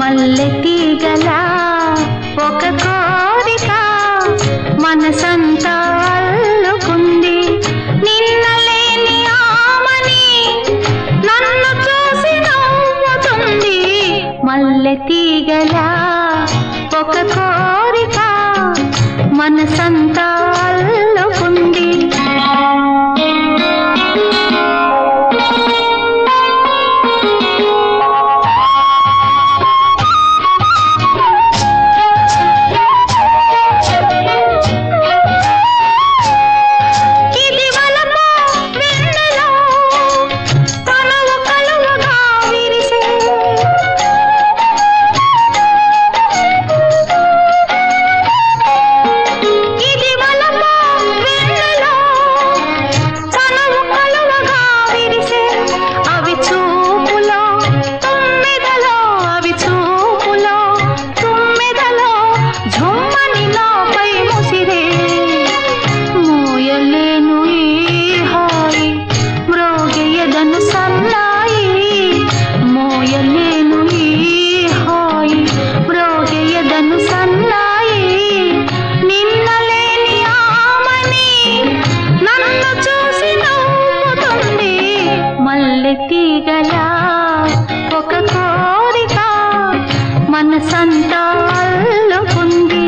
మల్లె తీగలా ఒక కోరిక మనసంతా అల్లుకుంది నిన్న లేని ఆమని నన్ను చూసి నవ్వుతుంది మల్లె తీగలా ఒక కోరిక మనసంతా అల్లుకుంది ఇది వలపు వెన్నెల కనువు కలువగా విరిసే ఇది వలపు వెన్నెల కనువు కలువగా విరిసే అవి చూపులో తుమ్మెదలో అవి చూపులో తుమ్మెదలో ఝుమ్మని నాపై ముసిరే మోయలేను ఈ హాయి మ్రోగెయదను సన్నాయి మోయలేను ఈ హాయి మ్రోగెయదను సన్నాయి నిన్నలేని ఆమని నన్ను చూసి నవ్వుతుంది మల్లె తీగలా ఒక కోరిక మనసంతా అల్లుకుంది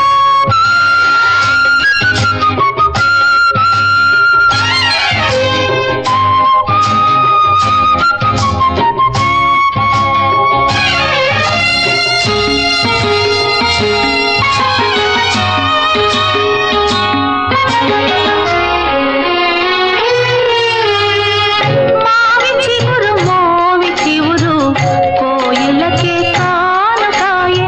మావి చిగురు మోవి చివురు కోయిలకే కానుకాయే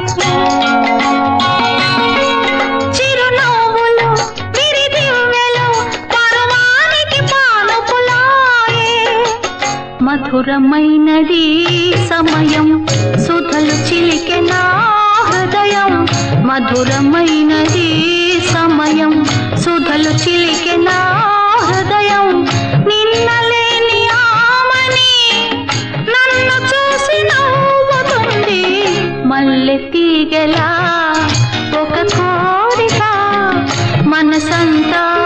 చిరునవ్వులు విరిదివ్వెలు పరవానికి పానుపులాయే మధురమైనది సమయం సుధలు చిలికె నా హృదయం మధురమైనది సమయం సుధలు చిలికె నా హృదయం నిన్నలేని ఆమని నన్ను చూసి నవ్వుతుంది మల్లె తీగలా ఒక కోరిక మనసంతా